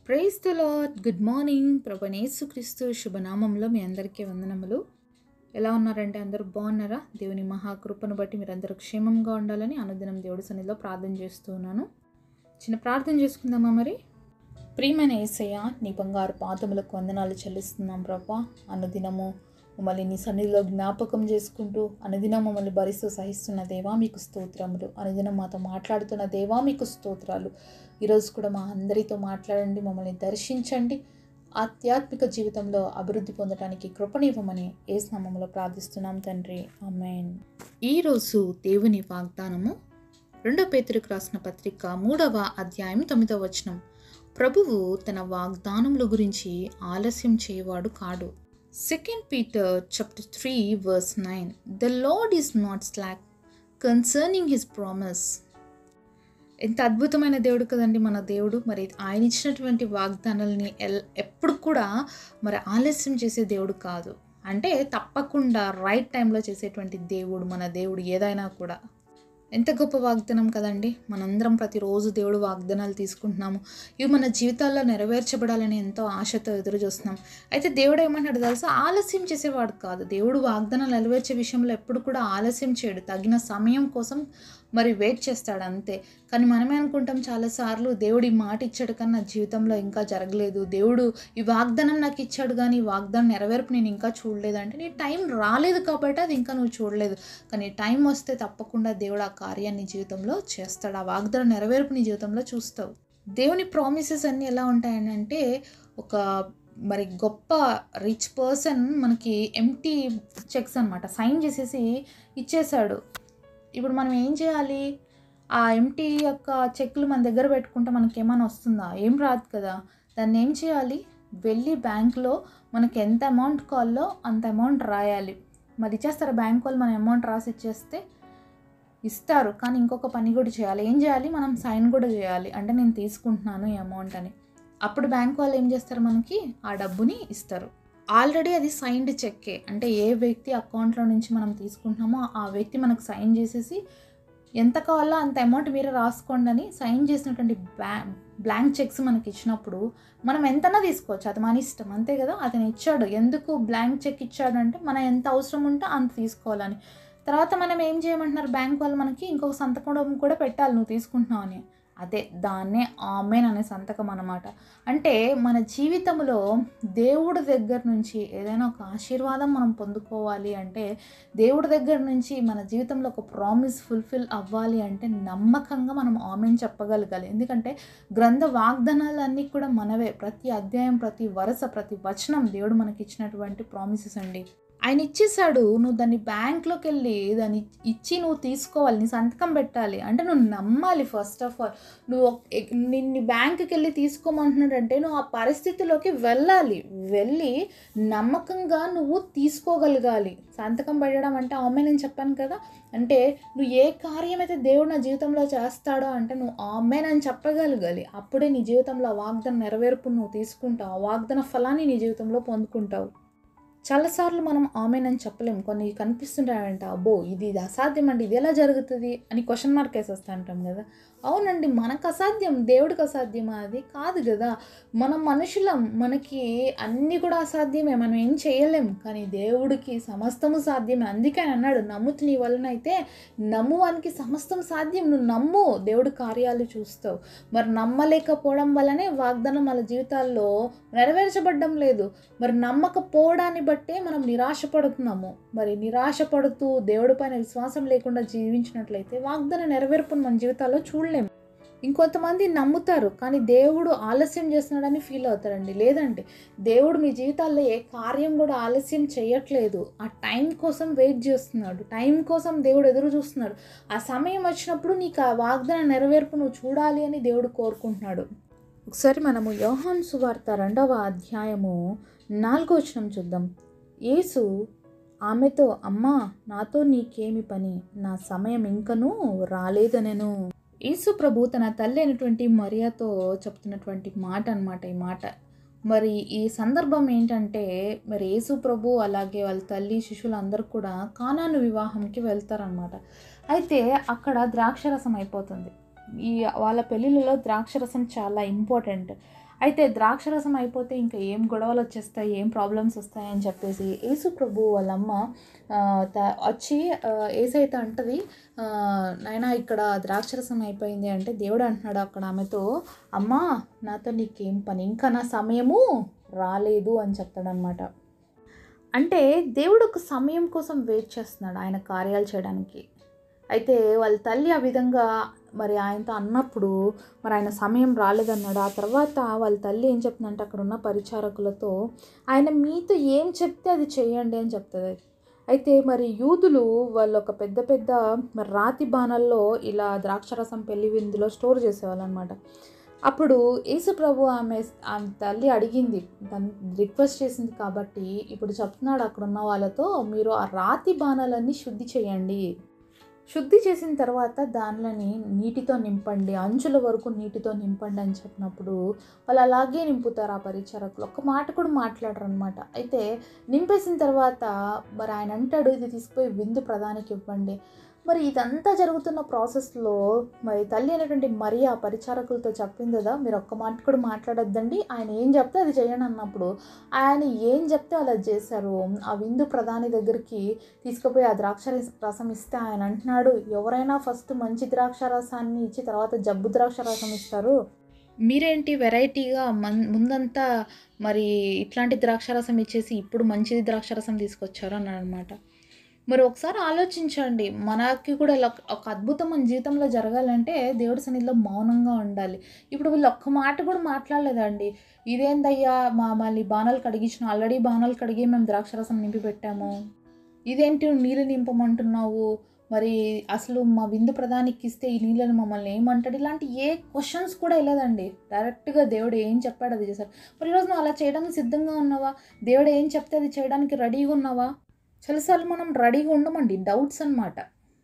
praise the lord good morning ప్రభనేసుక్రీస్తు శుభనామంలో మీ అందరికీ వందనములు ఎలా ఉన్నారంటే అందరూ బాగున్నారా దేవుని మహాకృపను బట్టి మీరందరూ క్షేమంగా ఉండాలని అనుదినం దేవుడి సన్నిధిలో ప్రార్థన చేస్తూ ఉన్నాను చిన్న ప్రార్థన చేసుకుందామా మరి ప్రియమైన ఏసయ్య నీ బంగారు పాదములకు వందనాలు చెల్లిస్తున్నాం ప్రభా అనుదినము మమ్మల్ని నీ సన్నిధిలో జ్ఞాపకం చేసుకుంటూ అనుదినం మమ్మల్ని భరిస్తూ సహిస్తున్న దేవా మీకు స్తోత్రములు అనుదినం మాతో మాట్లాడుతున్న దేవా మీకు స్తోత్రాలు ఈరోజు కూడా మా అందరితో మాట్లాడండి మమ్మల్ని దర్శించండి ఆధ్యాత్మిక జీవితంలో అభివృద్ధి పొందడానికి కృపనివ్వమని ఏ స్నామంలో ప్రార్థిస్తున్నాం తండ్రి అమ్మేన్ ఈరోజు దేవుని వాగ్దానము రెండో పేతురికి రాసిన పత్రిక మూడవ అధ్యాయం తొమ్మిదవ వచనం ప్రభువు తన వాగ్దానముల గురించి ఆలస్యం చేయవాడు కాడు second Peter chapter three verse nine the Lord is not slack concerning his promise ఎంత అద్భుతమైన దేవుడు కదండి మన దేవుడు మరి ఆయన ఇచ్చినటువంటి వాగ్దానాలని ఎల్ ఎప్పుడు కూడా మరి ఆలస్యం చేసే దేవుడు కాదు అంటే తప్పకుండా రైట్ టైంలో చేసేటువంటి దేవుడు మన దేవుడు ఏదైనా కూడా ఎంత గొప్ప వాగ్దానం కదండి మనందరం ప్రతిరోజు దేవుడు వాగ్దానాలు తీసుకుంటున్నాము ఇవి మన జీవితాల్లో నెరవేర్చబడాలని ఎంతో ఆశతో ఎదురు చూస్తున్నాం అయితే దేవుడు ఏమంటాడు తెలుసా ఆలస్యం చేసేవాడు కాదు దేవుడు వాగ్దానాలు నెరవేర్చే విషయంలో ఎప్పుడు కూడా ఆలస్యం చేయడు తగిన సమయం కోసం మరి వెయిట్ చేస్తాడు అంతే కానీ మనమే అనుకుంటాం చాలాసార్లు దేవుడు ఈ మాట ఇచ్చాడు కానీ నా జీవితంలో ఇంకా జరగలేదు దేవుడు ఈ వాగ్దానం నాకు ఇచ్చాడు కానీ ఈ వాగ్దానం నెరవేర్పు నేను ఇంకా చూడలేదు అంటే నీ టైం రాలేదు కాబట్టి అది ఇంకా నువ్వు చూడలేదు కానీ టైం వస్తే తప్పకుండా దేవుడు ఆ కార్యాన్ని జీవితంలో చేస్తాడు ఆ వాగ్దానం నెరవేర్పు నీ జీవితంలో చూస్తావు దేవుని ప్రామిసెస్ అన్నీ ఎలా ఉంటాయని అంటే ఒక మరి గొప్ప రిచ్ పర్సన్ మనకి ఎంటీ చెక్స్ అనమాట సైన్ చేసేసి ఇచ్చేశాడు ఇప్పుడు మనం ఏం చేయాలి ఆ ఎంటీ యొక్క చెక్లు మన దగ్గర పెట్టుకుంటే మనకి ఏమైనా వస్తుందా ఏం రాదు కదా దాన్ని ఏం చేయాలి వెళ్ళి బ్యాంక్లో మనకి ఎంత అమౌంట్ కాల్లో అంత అమౌంట్ రాయాలి మరి ఇచ్చేస్తారు బ్యాంక్ వాళ్ళు మన అమౌంట్ రాసి ఇచ్చేస్తే ఇస్తారు కానీ ఇంకొక పని కూడా చేయాలి ఏం చేయాలి మనం సైన్ కూడా చేయాలి అంటే నేను తీసుకుంటున్నాను ఈ అమౌంట్ అని అప్పుడు బ్యాంక్ వాళ్ళు ఏం చేస్తారు మనకి ఆ డబ్బుని ఇస్తారు ఆల్రెడీ అది సైన్డ్ చెక్కే అంటే ఏ వ్యక్తి అకౌంట్లో నుంచి మనం తీసుకుంటున్నామో ఆ వ్యక్తి మనకు సైన్ చేసేసి ఎంత కావాలో అంత అమౌంట్ మీరే రాసుకోండి అని సైన్ చేసినటువంటి బ్లా బ్లాంక్ చెక్స్ మనకి ఇచ్చినప్పుడు మనం ఎంతనా తీసుకోవచ్చు అది మన ఇష్టం అంతే కదా అతను ఇచ్చాడు ఎందుకు బ్లాంక్ చెక్ ఇచ్చాడు అంటే మనం ఎంత అవసరం ఉంటే అంత తీసుకోవాలని తర్వాత మనం ఏం చేయమంటున్నారు బ్యాంక్ వాళ్ళు మనకి ఇంకొక సంతకం కూడా పెట్టాలి నువ్వు తీసుకుంటున్నావు అని అదే దాన్నే ఆమెన్ అనే సంతకం అన్నమాట అంటే మన జీవితంలో దేవుడి దగ్గర నుంచి ఏదైనా ఒక ఆశీర్వాదం మనం పొందుకోవాలి అంటే దేవుడి దగ్గర నుంచి మన జీవితంలో ఒక ప్రామిస్ ఫుల్ఫిల్ అవ్వాలి అంటే నమ్మకంగా మనం ఆమెన్ చెప్పగలగాలి ఎందుకంటే గ్రంథ వాగ్దానాలన్నీ కూడా మనవే ప్రతి అధ్యాయం ప్రతి వరుస ప్రతి వచనం దేవుడు మనకి ఇచ్చినటువంటి ప్రామిసెస్ అండి ఆయన ఇచ్చేసాడు నువ్వు దాన్ని బ్యాంక్లోకి వెళ్ళి దాన్ని ఇచ్చి నువ్వు తీసుకోవాలి నీ సంతకం పెట్టాలి అంటే నువ్వు నమ్మాలి ఫస్ట్ ఆఫ్ ఆల్ నువ్వు నిన్ను బ్యాంకుకి వెళ్ళి తీసుకోమంటున్నాడంటే నువ్వు ఆ పరిస్థితిలోకి వెళ్ళాలి వెళ్ళి నమ్మకంగా నువ్వు తీసుకోగలగాలి సంతకం పెట్టడం అంటే ఆమె నేను చెప్పాను కదా అంటే నువ్వు ఏ కార్యం అయితే దేవుడు నా జీవితంలో చేస్తాడో అంటే నువ్వు ఆమెనని చెప్పగలగాలి అప్పుడే నీ జీవితంలో ఆ వాగ్దాన నెరవేర్పు నువ్వు తీసుకుంటావు ఆ వాగ్దాన ఫలాన్ని నీ జీవితంలో పొందుకుంటావు చాలాసార్లు మనం ఆమెనని చెప్పలేం కొన్ని కనిపిస్తుంటాయంట అబ్బో ఇది ఇది అసాధ్యం అండి ఇది ఎలా జరుగుతుంది అని క్వశ్చన్ మార్క్ వేసేస్తా అంటాం కదా అవునండి మనకు అసాధ్యం దేవుడికి అసాధ్యమా అది కాదు కదా మనం మనుషులం మనకి అన్నీ కూడా అసాధ్యమే మనం ఏం చేయలేం కానీ దేవుడికి సమస్తము సాధ్యమే అందుకే ఆయన అన్నాడు నమ్ముతు నీ వలన అయితే నమ్మువానికి సమస్తం సాధ్యం నువ్వు నమ్ము దేవుడి కార్యాలు చూస్తావు మరి నమ్మలేకపోవడం వల్లనే వాగ్దానం మన జీవితాల్లో నెరవేర్చబడ్డం లేదు మరి నమ్మకపోవడాన్ని బట్టే మనం నిరాశపడుతున్నాము మరి నిరాశపడుతూ దేవుడి పైన విశ్వాసం లేకుండా జీవించినట్లయితే వాగ్దాన నెరవేర్పును మన జీవితాల్లో చూడలేము ఇంకొంతమంది నమ్ముతారు కానీ దేవుడు ఆలస్యం చేస్తున్నాడని ఫీల్ అవుతారండి లేదండి దేవుడు మీ జీవితాల్లో ఏ కార్యం కూడా ఆలస్యం చేయట్లేదు ఆ టైం కోసం వెయిట్ చేస్తున్నాడు టైం కోసం దేవుడు ఎదురు చూస్తున్నాడు ఆ సమయం వచ్చినప్పుడు నీకు ఆ వాగ్దాన నెరవేర్పు నువ్వు చూడాలి అని దేవుడు కోరుకుంటున్నాడు ఒకసారి మనము యోహాన్ సువార్త రెండవ అధ్యాయము నాలుగో వచనం చూద్దాం యేసు ఆమెతో అమ్మా నాతో నీకేమి పని నా సమయం ఇంకనూ రాలేదనెను యేసు ప్రభు తన తల్లి అయినటువంటి మరియతో చెప్తున్నటువంటి మాట అనమాట ఈ మాట మరి ఈ సందర్భం ఏంటంటే మరి యేసు ప్రభు అలాగే వాళ్ళ తల్లి శిష్యులు అందరూ కూడా కానాను వివాహంకి వెళ్తారనమాట అయితే అక్కడ ద్రాక్షరసం అయిపోతుంది ఈ వాళ్ళ పెళ్ళిళ్ళలో ద్రాక్షరసం చాలా ఇంపార్టెంట్ అయితే ద్రాక్షరసం అయిపోతే ఇంకా ఏం గొడవలు వచ్చేస్తాయి ఏం ప్రాబ్లమ్స్ వస్తాయి అని చెప్పేసి యేసు ప్రభు వాళ్ళమ్మ ఆ, త- వచ్చి ఆ, ఏసైతే అంటది ఆ, నాయనా ఇక్కడ ద్రాక్షరసం అయిపోయింది అంటే దేవుడు అంటున్నాడు అక్కడ ఆమెతో అమ్మా నాతో నీకేం పని ఇంకా నా సమయము రాలేదు అని చెప్తాడనమాట అంటే దేవుడు ఒక సమయం కోసం వెయిట్ చేస్తున్నాడు ఆయన కార్యాలు చేయడానికి అయితే వాళ్ళ తల్లి ఆ విధంగా మరి ఆయనతో అన్నప్పుడు మరి ఆయన సమయం రాలేదన్నాడు ఆ తర్వాత వాళ్ళ తల్లి ఏం చెప్తుందంటే అక్కడ ఉన్న పరిచారకులతో ఆయన మీతో ఏం చెప్తే అది చేయండి అని చెప్తుంది అయితే మరి యూదులు వాళ్ళు ఒక పెద్ద పెద్ద మరి రాతి బాణల్లో ఇలా ద్రాక్షరసం పెళ్లి విందులో స్టోర్ చేసేవాళ్ళు అనమాట అప్పుడు యేసు ప్రభు ఆమె ఆమె తల్లి అడిగింది దాన్ని రిక్వెస్ట్ చేసింది కాబట్టి ఇప్పుడు చెప్తున్నాడు అక్కడ ఉన్న వాళ్ళతో మీరు ఆ రాతి బాణాలన్నీ శుద్ధి చేయండి శుద్ధి చేసిన తర్వాత దానిలని నీటితో నింపండి అంచుల వరకు నీటితో నింపండి అని చెప్పినప్పుడు వాళ్ళు అలాగే నింపుతారు ఆ పరిచారకులు ఒక్క మాట కూడా మాట్లాడరు అనమాట అయితే నింపేసిన తర్వాత మరి ఆయన అంటాడు ఇది తీసుకుపోయి విందు ప్రధానికి ఇవ్వండి మరి ఇదంతా జరుగుతున్న ప్రాసెస్లో మరి తల్లి అనేటువంటి మరి ఆ పరిచారకులతో చెప్పింది కదా మీరు ఒక్క మాట కూడా మాట్లాడొద్దండి ఆయన ఏం చెప్తే అది చేయండి అన్నప్పుడు ఆయన ఏం చెప్తే అలా చేశారు ఆ విందు ప్రధాని దగ్గరికి తీసుకుపోయి ఆ ద్రాక్ష రసం ఇస్తే ఆయన అంటున్నాడు ఎవరైనా ఫస్ట్ మంచి ద్రాక్ష రసాన్ని ఇచ్చి తర్వాత జబ్బు ద్రాక్ష రసం ఇస్తారు మీరేంటి వెరైటీగా మన్ ముందంతా మరి ఇట్లాంటి ద్రాక్షారసం ఇచ్చేసి ఇప్పుడు మంచిది ద్రాక్షారసం తీసుకొచ్చారు అన్నాడు అనమాట మరి ఒకసారి ఆలోచించండి మనకి కూడా ఇలా ఒక అద్భుతం మన జీవితంలో జరగాలంటే దేవుడి సన్నిధిలో మౌనంగా ఉండాలి ఇప్పుడు వీళ్ళు ఒక్క మాట కూడా మాట్లాడలేదండి ఇదేందయ్యా మా మళ్ళీ బాణాలు కడిగించిన ఆల్రెడీ బాణాలు కడిగి మేము ద్రాక్షరసం నింపి పెట్టాము ఇదేంటి నువ్వు నీళ్ళు నింపమంటున్నావు మరి అసలు మా విందు ప్రధానికి ఇస్తే ఈ నీళ్ళని మమ్మల్ని ఏమంటాడు ఇలాంటి ఏ క్వశ్చన్స్ కూడా వెళ్ళదండి డైరెక్ట్గా దేవుడు ఏం చెప్పాడు అది చేశారు మరి ఈరోజు నువ్వు అలా చేయడానికి సిద్ధంగా ఉన్నావా దేవుడు ఏం చెప్తే అది చేయడానికి రెడీగా ఉన్నావా చాలాసార్లు మనం రెడీగా ఉండమండి డౌట్స్ అన్నమాట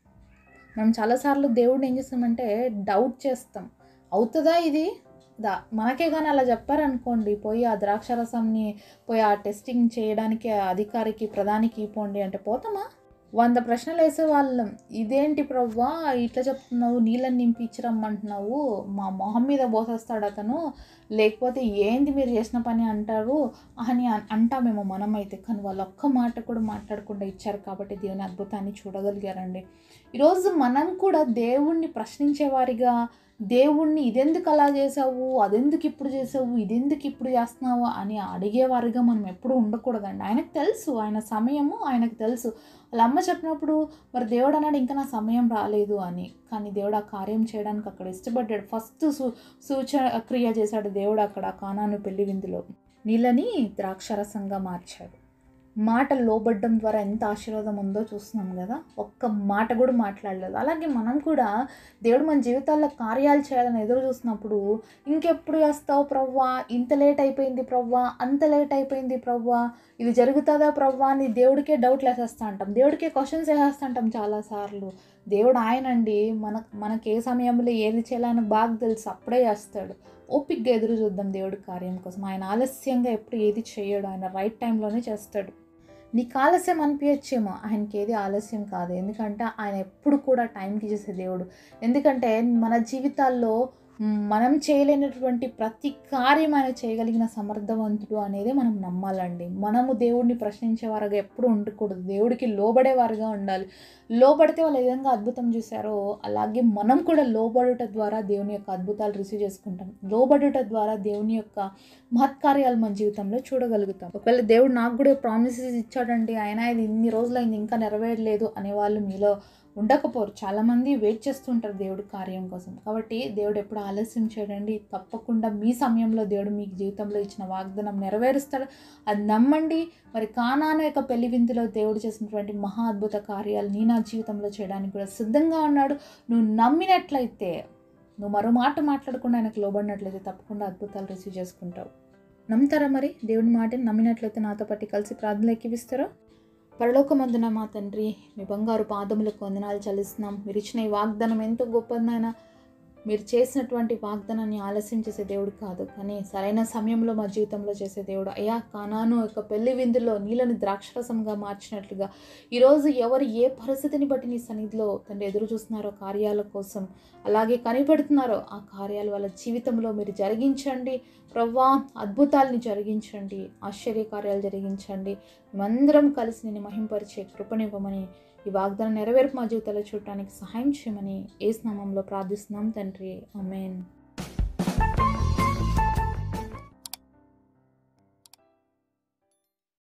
మనం చాలాసార్లు దేవుడిని ఏం చేస్తామంటే డౌట్ చేస్తాం అవుతుందా ఇది దా మనకే కానీ అలా చెప్పారనుకోండి పోయి ఆ ద్రాక్షరసంని పోయి ఆ టెస్టింగ్ చేయడానికి ఆ అధికారికి ప్రధానికి పోండి అంటే పోతామా వంద ప్రశ్నలు వేసే వాళ్ళం ఇదేంటి ప్రవ్వా ఇట్లా చెప్తున్నావు నీళ్ళని నింపి ఇచ్చిరమ్మంటున్నావు మా మొహం మీద పోసేస్తాడు అతను లేకపోతే ఏంది మీరు చేసిన పని అంటారు అని అన్- అంటామేమో మనమైతే కానీ వాళ్ళు ఒక్క మాట కూడా మాట్లాడకుండా ఇచ్చారు కాబట్టి దేవుని అద్భుతాన్ని చూడగలిగారండి ఈరోజు మనం కూడా దేవుణ్ణి ప్రశ్నించేవారిగా దేవుణ్ణి ఇదెందుకు అలా చేసావు అదెందుకు ఇప్పుడు చేసావు ఇదెందుకు ఇప్పుడు చేస్తున్నావు అని అడిగేవారిగా మనం ఎప్పుడూ ఉండకూడదండి ఆయనకు తెలుసు ఆయన సమయము ఆయనకు తెలుసు వాళ్ళ అమ్మ చెప్పినప్పుడు మరి దేవుడు అన్నాడు ఇంకా నా సమయం రాలేదు అని కానీ దేవుడు ఆ కార్యం చేయడానికి అక్కడ ఇష్టపడ్డాడు ఫస్ట్ సూ సూచ క్రియ చేశాడు దేవుడు అక్కడ కానాను పెళ్లి విందులో నీళ్ళని ద్రాక్షరసంగా మార్చాడు మాట లోబడ్డం ద్వారా ఎంత ఆశీర్వాదం ఉందో చూస్తున్నాం కదా ఒక్క మాట కూడా మాట్లాడలేదు అలాగే మనం కూడా దేవుడు మన జీవితాల్లో కార్యాలు చేయాలని ఎదురు చూసినప్పుడు ఇంకెప్పుడు చేస్తావు ప్రవ్వా ఇంత లేట్ అయిపోయింది ప్రవ్వా అంత లేట్ అయిపోయింది ప్రవ్వా ఇది జరుగుతుందా ప్రవ్వా అని దేవుడికే డౌట్లు వేసేస్తా అంటాం దేవుడికే క్వశ్చన్స్ వేసేస్తా అంటాం చాలాసార్లు దేవుడు ఆయనండి మన మనకి ఏ సమయంలో ఏది చేయాలని బాగా తెలుసు అప్పుడే చేస్తాడు ఓపిక్గా ఎదురు చూద్దాం దేవుడి కార్యం కోసం ఆయన ఆలస్యంగా ఎప్పుడు ఏది చేయడు ఆయన రైట్ టైంలోనే చేస్తాడు నీకు ఆలస్యం అనిపించచ్చేమో ఆయనకి ఏది ఆలస్యం కాదు ఎందుకంటే ఆయన ఎప్పుడు కూడా టైంకి చేసే దేవుడు ఎందుకంటే మన జీవితాల్లో మ్, మనం చేయలేనటువంటి ప్రతి కార్యం ఆయన చేయగలిగిన సమర్థవంతుడు అనేది మనం నమ్మాలండి మనము దేవుడిని ప్రశ్నించేవారుగా ఎప్పుడు ఉండకూడదు దేవుడికి లోబడేవారుగా ఉండాలి లోబడితే వాళ్ళు ఏ విధంగా అద్భుతం చూశారో అలాగే మనం కూడా లోబడుట ద్వారా దేవుని యొక్క అద్భుతాలు రిసీవ్ చేసుకుంటాం లోబడుట ద్వారా దేవుని యొక్క మహత్కార్యాలు మన జీవితంలో చూడగలుగుతాం ఒకవేళ దేవుడు నాకు కూడా ప్రామిసెస్ ఇచ్చాడండి ఆయన ఇది ఇన్ని రోజులైంది ఇంకా నెరవేరలేదు అనేవాళ్ళు మీలో ఉండకపోరు చాలామంది వెయిట్ చేస్తుంటారు దేవుడి కార్యం కోసం కాబట్టి దేవుడు ఎప్పుడు ఆలస్యం చేయడండి తప్పకుండా మీ సమయంలో దేవుడు మీకు జీవితంలో ఇచ్చిన వాగ్దానం నెరవేరుస్తాడు అది నమ్మండి మరి కానాను యొక్క పెళ్లి విందులో దేవుడు చేసినటువంటి మహా అద్భుత కార్యాలు నీ నా జీవితంలో చేయడానికి కూడా సిద్ధంగా ఉన్నాడు నువ్వు నమ్మినట్లయితే నువ్వు మరో మాట మాట్లాడకుండా ఆయనకు లోబడినట్లయితే తప్పకుండా అద్భుతాలు రిసీవ్ చేసుకుంటావు నమ్ముతారా మరి దేవుని మాటని నమ్మినట్లయితే నాతో పాటు కలిసి ప్రార్థనలు ఎక్కివిస్తారా పరలోకమందున మా తండ్రి మీ బంగారు పాదములకు వందనాలు చెల్లిస్తున్నాం మీరు ఇచ్చిన ఈ వాగ్దానం ఎంతో గొప్పదైనా మీరు చేసినటువంటి వాగ్దానాన్ని ఆలస్యం చేసే దేవుడు కాదు కానీ సరైన సమయంలో మా జీవితంలో చేసే దేవుడు అయ్యా కానాను యొక్క పెళ్లి విందులో నీళ్ళని ద్రాక్షరసంగా మార్చినట్లుగా ఈరోజు ఎవరు ఏ పరిస్థితిని బట్టి నీ సన్నిధిలో తండ్రి ఎదురు చూస్తున్నారో కార్యాల కోసం అలాగే కనిపెడుతున్నారో ఆ కార్యాలు వాళ్ళ జీవితంలో మీరు జరిగించండి ప్రవ్వా అద్భుతాలని జరిగించండి ఆశ్చర్యకార్యాలు జరిగించండి మేమందరం కలిసి నేను మహింపరిచే కృపనివ్వమని ఈ వాగ్దానం నెరవేర్పు మా జీవితాల్లో చూడటానికి సహాయం చేయమని ఏ స్నామంలో ప్రార్థిస్తున్నాం తండ్రి అమేన్